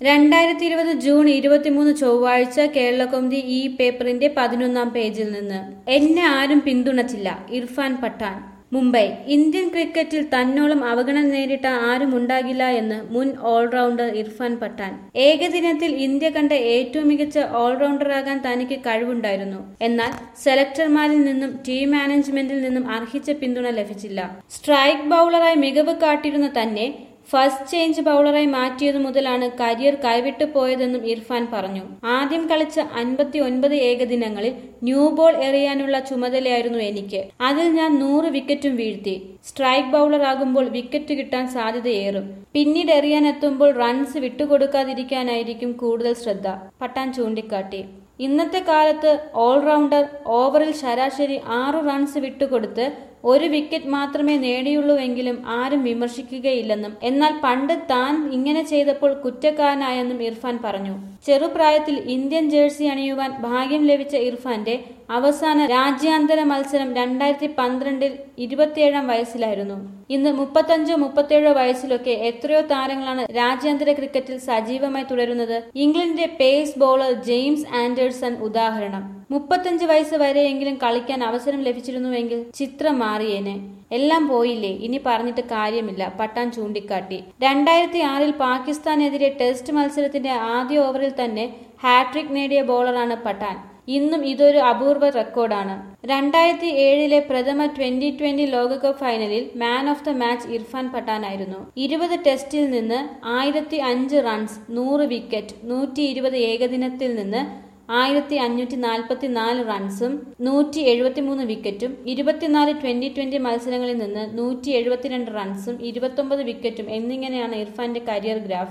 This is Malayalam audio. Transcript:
രണ്ടായിരത്തി ഇരുപത് ജൂൺ ഇരുപത്തിമൂന്ന് ചൊവ്വാഴ്ച കേരളകൗമുദി ഈ പേപ്പറിന്റെ പതിനൊന്നാം പേജിൽ നിന്ന് എന്നെ ആരും പിന്തുണച്ചില്ല ഇർഫാൻ പഠാൻ മുംബൈ ഇന്ത്യൻ ക്രിക്കറ്റിൽ തന്നോളം അവഗണന നേരിട്ട ആരും ഉണ്ടാകില്ല എന്ന് മുൻ ഓൾറൗണ്ടർ ഇർഫാൻ പഠാൻ ഏകദിനത്തിൽ ഇന്ത്യ കണ്ട ഏറ്റവും മികച്ച ഓൾറൗണ്ടറാകാൻ തനിക്ക് കഴിവുണ്ടായിരുന്നു എന്നാൽ സെലക്ടർമാരിൽ നിന്നും ടീം മാനേജ്മെന്റിൽ നിന്നും അർഹിച്ച പിന്തുണ ലഭിച്ചില്ല സ്ട്രൈക്ക് ബൌളറായി മികവ് കാട്ടിയിരുന്ന തന്നെ ഫസ്റ്റ് ചേഞ്ച് ബൌളറായി മാറ്റിയതു മുതലാണ് കരിയർ കൈവിട്ടു പോയതെന്നും ഇർഫാൻ പറഞ്ഞു ആദ്യം കളിച്ച അൻപത്തി ഒൻപത് ഏകദിനങ്ങളിൽ ന്യൂ ബോൾ എറിയാനുള്ള ചുമതലയായിരുന്നു എനിക്ക് അതിൽ ഞാൻ നൂറ് വിക്കറ്റും വീഴ്ത്തി സ്ട്രൈക്ക് ബൌളർ ആകുമ്പോൾ വിക്കറ്റ് കിട്ടാൻ സാധ്യതയേറും പിന്നീട് എറിയാനെത്തുമ്പോൾ റൺസ് വിട്ടുകൊടുക്കാതിരിക്കാനായിരിക്കും കൂടുതൽ ശ്രദ്ധ പട്ടാൻ ചൂണ്ടിക്കാട്ടി ഇന്നത്തെ കാലത്ത് ഓൾറൗണ്ടർ ഓവറിൽ ശരാശരി ആറു റൺസ് വിട്ടുകൊടുത്ത് ഒരു വിക്കറ്റ് മാത്രമേ നേടിയുള്ളൂവെങ്കിലും ആരും വിമർശിക്കുകയില്ലെന്നും എന്നാൽ പണ്ട് താൻ ഇങ്ങനെ ചെയ്തപ്പോൾ കുറ്റക്കാരനായെന്നും ഇർഫാൻ പറഞ്ഞു ചെറുപ്രായത്തിൽ ഇന്ത്യൻ ജേഴ്സി അണിയുവാൻ ഭാഗ്യം ലഭിച്ച ഇർഫാന്റെ അവസാന രാജ്യാന്തര മത്സരം രണ്ടായിരത്തി പന്ത്രണ്ടിൽ ഇരുപത്തിയേഴാം വയസ്സിലായിരുന്നു ഇന്ന് മുപ്പത്തഞ്ചോ മുപ്പത്തേഴോ വയസ്സിലൊക്കെ എത്രയോ താരങ്ങളാണ് രാജ്യാന്തര ക്രിക്കറ്റിൽ സജീവമായി തുടരുന്നത് ഇംഗ്ലണ്ടിന്റെ പേസ് ബോളർ ജെയിംസ് ആൻഡേഴ്സൺ ഉദാഹരണം മുപ്പത്തഞ്ച് വയസ്സ് വരെയെങ്കിലും കളിക്കാൻ അവസരം ലഭിച്ചിരുന്നുവെങ്കിൽ ചിത്രം മാറിയേനെ എല്ലാം പോയില്ലേ ഇനി പറഞ്ഞിട്ട് കാര്യമില്ല പട്ടാൻ ചൂണ്ടിക്കാട്ടി രണ്ടായിരത്തി ആറിൽ പാകിസ്ഥാനെതിരെ ടെസ്റ്റ് മത്സരത്തിന്റെ ആദ്യ ഓവറിൽ തന്നെ ഹാട്രിക് നേടിയ ബോളറാണ് പട്ടാൻ ഇന്നും ഇതൊരു അപൂർവ റെക്കോർഡാണ് രണ്ടായിരത്തി ഏഴിലെ പ്രഥമ ട്വന്റി ട്വന്റി ലോകകപ്പ് ഫൈനലിൽ man of the match Irfan പഠാനായിരുന്നു ഇരുപത് ടെസ്റ്റിൽ നിന്ന് ആയിരത്തി അഞ്ച് റൺസ് നൂറ് വിക്കറ്റ് നൂറ്റി ഇരുപത് ഏകദിനത്തിൽ നിന്ന് ആയിരത്തി അഞ്ഞൂറ്റി നാൽപ്പത്തി നാല് റൺസും നൂറ്റി എഴുപത്തിമൂന്ന് വിക്കറ്റും ഇരുപത്തിനാല് ട്വന്റി ട്വന്റി മത്സരങ്ങളിൽ നിന്ന് നൂറ്റി എഴുപത്തിരണ്ട് റൺസും ഇരുപത്തൊമ്പത് വിക്കറ്റും എന്നിങ്ങനെയാണ് ഇർഫാന്റെ കരിയർ ഗ്രാഫ്